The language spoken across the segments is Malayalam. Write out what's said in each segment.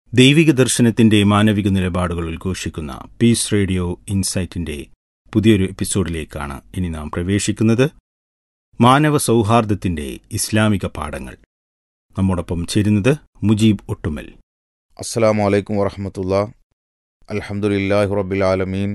ദൈവിക ദർശനത്തിന്റെ മാനവിക നിലപാടുകൾ ഉദ്ഘോഷിക്കുന്ന പീസ് റേഡിയോ ഇൻസൈറ്റിന്റെ പുതിയൊരു എപ്പിസോഡിലേക്കാണ് ഇനി നാം പ്രവേശിക്കുന്നത് മാനവ സൗഹാർദ്ദത്തിന്റെ ഇസ്ലാമിക പാഠങ്ങൾ നമ്മോടൊപ്പം ചേരുന്നത് മുജീബ് ഒട്ടുമൽ അസ്സലാമു അലൈക്കും വറഹമത്തുള്ള അൽഹംദുലില്ലാഹി റബ്ബിൽ ആലമീൻ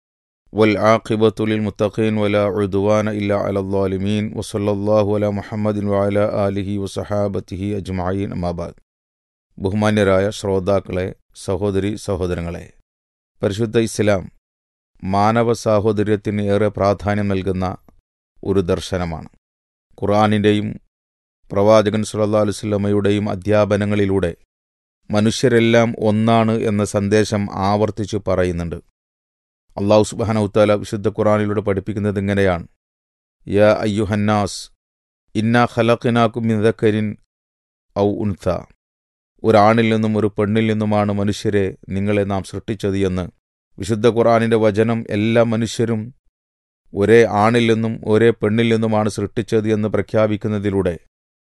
വൽ ആഖിബത്തുലിൽ മുത്തഖീൻ വല ഉദ്വാന ഇല്ല അലല്ലാലിമീൻ വസല്ലല്ലാഹു അല മുഹമ്മദിൻ വഅല ആലിഹി വസഹാബത്തിഹി അജ്മഈൻ അമാബാദ് ബഹുമാന്യരായ ശ്രോതാക്കളെ സഹോദരി സഹോദരങ്ങളെ പരിശുദ്ധ ഇസ്ലാം മാനവ സാഹോദര്യത്തിന് ഏറെ പ്രാധാന്യം നൽകുന്ന ഒരു ദർശനമാണ് ഖുർആാനിൻ്റെയും പ്രവാചകൻ സുല്ലാ അലുസ്ലമയുടെയും അധ്യാപനങ്ങളിലൂടെ മനുഷ്യരെല്ലാം ഒന്നാണ് എന്ന സന്ദേശം ആവർത്തിച്ചു പറയുന്നുണ്ട് അള്ളാഹു സുബാനൌത്താല വിശുദ്ധ ഖുറാനിലൂടെ പഠിപ്പിക്കുന്നത് ഇങ്ങനെയാണ് യ അയ്യുഹന്നാസ് ഇന്ന ഖലഖിനാക്കും മിതക്കരിൻ ഔ ഉൻത ഒരാണിൽ നിന്നും ഒരു പെണ്ണിൽ നിന്നുമാണ് മനുഷ്യരെ നിങ്ങളെ നാം സൃഷ്ടിച്ചത് എന്ന് വിശുദ്ധ ഖുറാനിൻ്റെ വചനം എല്ലാ മനുഷ്യരും ഒരേ ആണിൽ നിന്നും ഒരേ പെണ്ണിൽ നിന്നുമാണ് സൃഷ്ടിച്ചത് എന്ന് പ്രഖ്യാപിക്കുന്നതിലൂടെ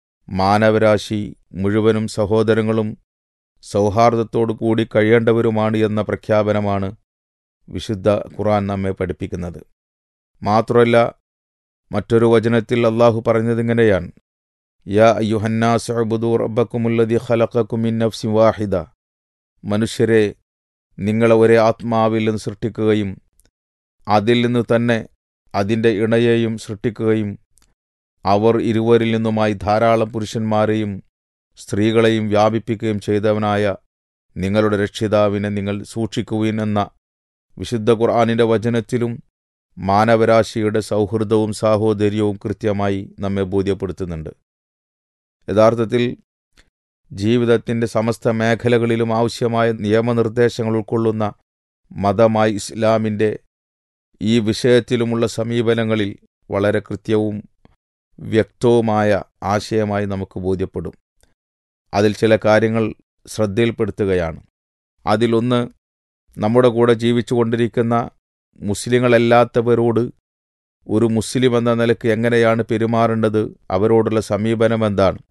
മാനവരാശി മുഴുവനും സഹോദരങ്ങളും സൗഹാർദ്ദത്തോടു കൂടി കഴിയേണ്ടവരുമാണ് എന്ന പ്രഖ്യാപനമാണ് വിശുദ്ധ ഖുറാൻ നമ്മെ പഠിപ്പിക്കുന്നത് മാത്രമല്ല മറ്റൊരു വചനത്തിൽ അള്ളാഹു പറഞ്ഞതിങ്ങനെയാണ് യാ അയ്യുഹന്നാസ് അബുദു റബ്ബക്കുമുല്ലതി ഖലഖക്കുമിൻ നഫ്സി വാഹിദ മനുഷ്യരെ നിങ്ങളെ ഒരേ ആത്മാവിൽ നിന്ന് സൃഷ്ടിക്കുകയും അതിൽ നിന്ന് തന്നെ അതിൻ്റെ ഇണയെയും സൃഷ്ടിക്കുകയും അവർ ഇരുവരിൽ നിന്നുമായി ധാരാളം പുരുഷന്മാരെയും സ്ത്രീകളെയും വ്യാപിപ്പിക്കുകയും ചെയ്തവനായ നിങ്ങളുടെ രക്ഷിതാവിനെ നിങ്ങൾ സൂക്ഷിക്കുവിൻ എന്ന വിശുദ്ധ ഖുർആാനിൻ്റെ വചനത്തിലും മാനവരാശിയുടെ സൗഹൃദവും സാഹോദര്യവും കൃത്യമായി നമ്മെ ബോധ്യപ്പെടുത്തുന്നുണ്ട് യഥാർത്ഥത്തിൽ ജീവിതത്തിൻ്റെ സമസ്ത മേഖലകളിലും ആവശ്യമായ നിയമനിർദ്ദേശങ്ങൾ ഉൾക്കൊള്ളുന്ന മതമായി ഇസ്ലാമിൻ്റെ ഈ വിഷയത്തിലുമുള്ള സമീപനങ്ങളിൽ വളരെ കൃത്യവും വ്യക്തവുമായ ആശയമായി നമുക്ക് ബോധ്യപ്പെടും അതിൽ ചില കാര്യങ്ങൾ ശ്രദ്ധയിൽപ്പെടുത്തുകയാണ് അതിലൊന്ന് നമ്മുടെ കൂടെ ജീവിച്ചു കൊണ്ടിരിക്കുന്ന മുസ്ലിങ്ങളല്ലാത്തവരോട് ഒരു മുസ്ലിം എന്ന നിലയ്ക്ക് എങ്ങനെയാണ് പെരുമാറേണ്ടത് അവരോടുള്ള സമീപനം എന്താണ്